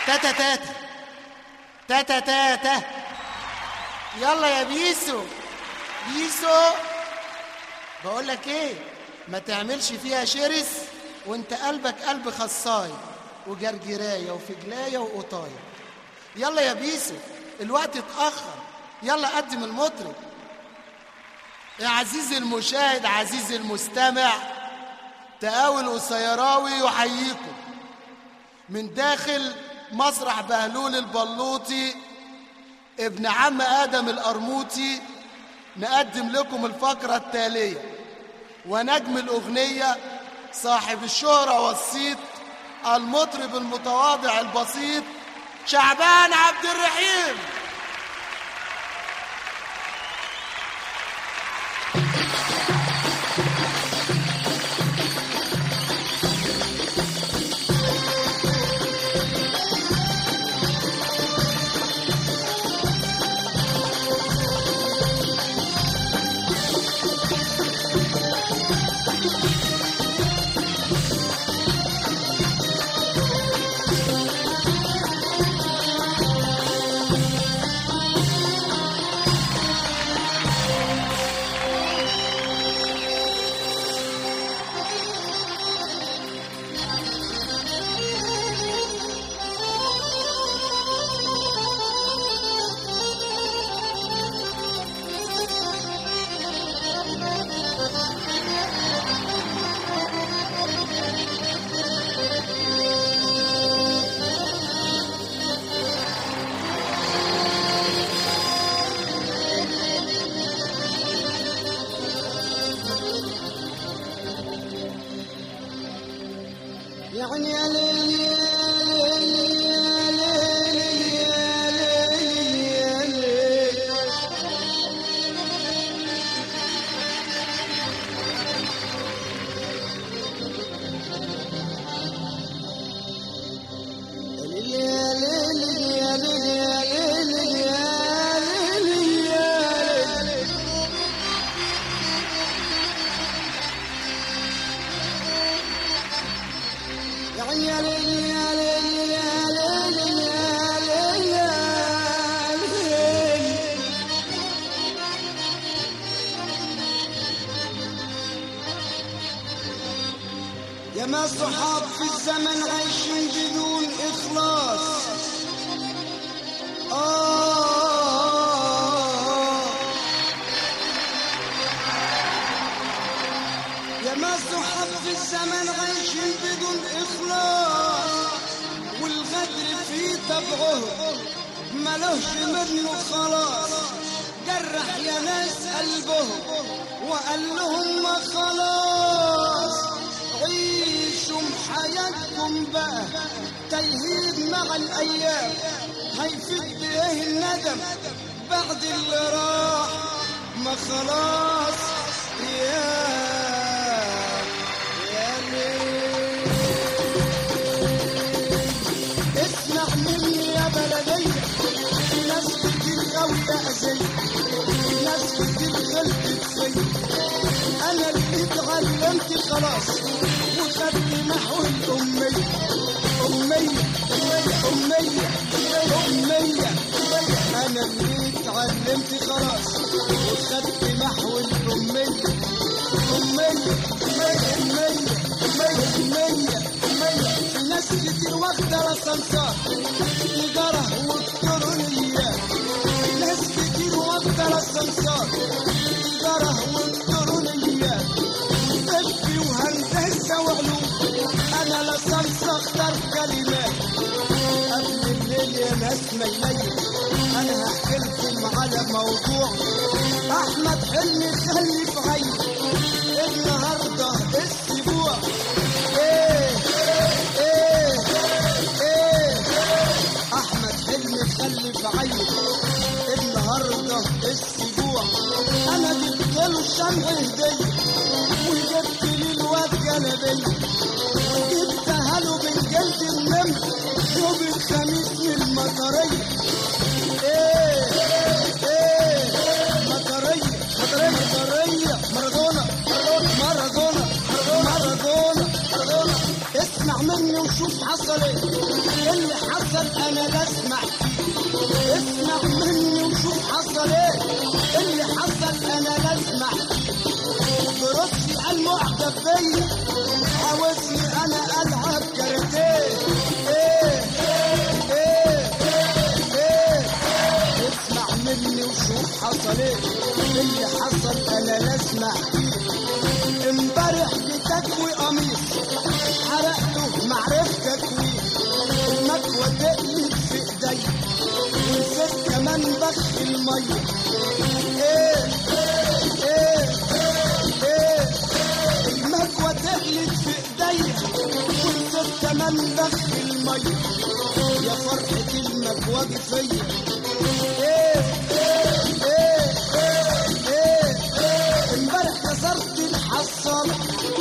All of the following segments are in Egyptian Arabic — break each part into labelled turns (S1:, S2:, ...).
S1: تاتا تاتا تاتا تاتا يلا يا بيسو بيسو بقول لك ايه ما تعملش فيها شرس وانت قلبك قلب خصاي وجرجرايه وفجلايه وقطايه يلا يا بيسو الوقت اتاخر يلا قدم المطرب يا عزيزي المشاهد عزيزي المستمع تقاول وسيراوي يحييكم من داخل مسرح بهلول البلوطي ابن عم آدم القرموطي نقدم لكم الفقرة التالية ونجم الأغنية صاحب الشهرة والصيت المطرب المتواضع البسيط شعبان عبد الرحيم
S2: يعني يا ليل يا ليل يا ليل يا ليل يا ليل يا ليل يا ليل يا ليل يا ليل يعني يا ليل يا ليل يا ليل يا ليل يا ليل يا ما صحاب في الزمن عايشين بدون إخلاص آه يا ما صحاب في الزمن عايشين بدون إخلاص والغدر في طبعهم ملوش منه خلاص جرح يا ناس قلبهم وقال لهم ما خلاص عيشوا حياتكم بقى تلهيب مع الأيام هيفيد بإيه الندم بعد اللي راح ما خلاص يا يا ليل اسمع مني يا بلدية في ناس كتير قوي أذية في ناس كتير غلطت فيا أنا اللي اتعلمت خلاص وخدت نحو الأمية أمية أمية أمية أنا اللي اتعلمت خلاص وخدت نحو الأمية أمية أمية أمية أمية أمية في ناس كتير واخدة السمسار تجارة والكترونيات ناس كتير واخدة السمسار تجارة والكترونيات طبي وهندسة وعلوم أنا لا سمسة اختار كلمات قبل الليل يا ناس ما يليل أنا هحكي لكم على موضوع أحمد حلمي خلي في عيني النهارده السبوع ايه ايه ايه احمد حلمي خلي في عيني النهارده السبوع انا جبت له الشمع هديه وجبت لي الواد جلبيه وجبتها له من جلد النمر يوم الخميس من المطريه ايه ايه مطريه مطريه مطريه مارادونا مارادونا مارادونا مارادونا مارادونا اسمع اسمع مني وشوف حصل ايه اللي حصل انا لا اسمع فيه اسمع مني وشوف حصل ايه اللي حصل انا لا اسمع فيه برصي المعجب بيا عاوزني انا العب كاراتيه ايه ايه ايه اسمع مني وشوف حصل ايه اللي حصل انا لا اسمع فيه امبارح بتكوي قميص حرقته معرفت تكويه المكوى تقلب في ايدي ونسيت كمان بخ الميه ايه ايه ايه المكوى تقلب في ايدي ونسيت كمان بخ الميه يا فرحة المكوى فيا ايه ايه ايه ايه ايه امبارح كسرت الحصالة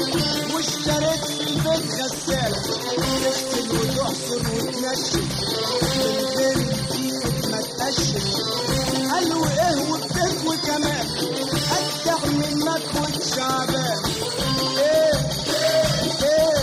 S2: واشتريت في البيت غسالة تغسل وتحصر وتنشف من غير ايدك ما تقشف قالوا ايه وبتكوي كمان اجدع من مكوة شعبان ايه ايه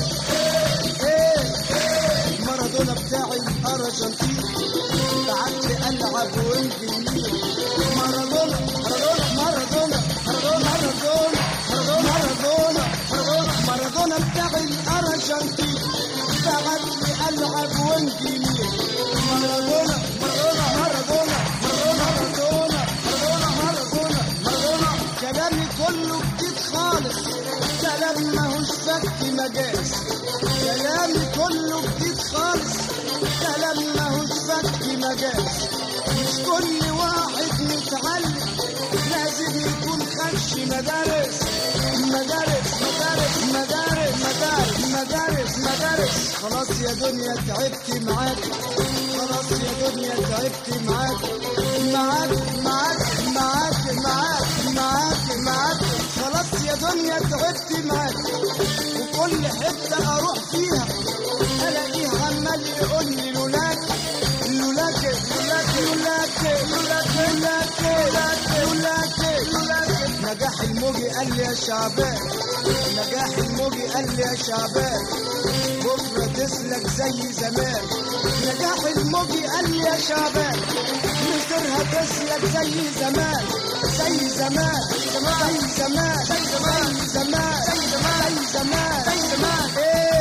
S2: ايه ايه مارادونا بتاعي الارجنتين بعت لي العب وانجليزي مارادونا مارادونا مارادونا مارادونا مارادونا مارادونا مارادونا مارادونا بتاعي الارجنتين بعت لي العب وانجليزي مارادونا مارادونا مارادونا مارادونا مارادونا مارادونا مارادونا كلامي كله جديد خالص كلام ماهوش فك مجاز كلامي كله جديد خالص كلام ماهوش فك مجاز مش كل واحد متعلم لازم يكون خش مدارس مدارس مدارس مدارس مدارس مدارس مدارس خلاص يا دنيا تعبت معاك خلاص يا دنيا تعبت معاك معاك معاك معاك معاك معاك معاك خلاص يا دنيا تعبت معاك وكل حتة أروح فيها ألاقيه عمال يقول لي لولاك لولاك لولاك لولاك لولاك لولاك لولاك لولاك نجاح الموجي قال لي يا شعبان نجاح الموجي قال لي يا شعبان بكرة تسلك زي زمان نجاح الموجي قال لي يا شعبان مصيرها تسلك زي زمان زي زمان زي زمان زي زمان زي زمان زي زمان زي زمان ايه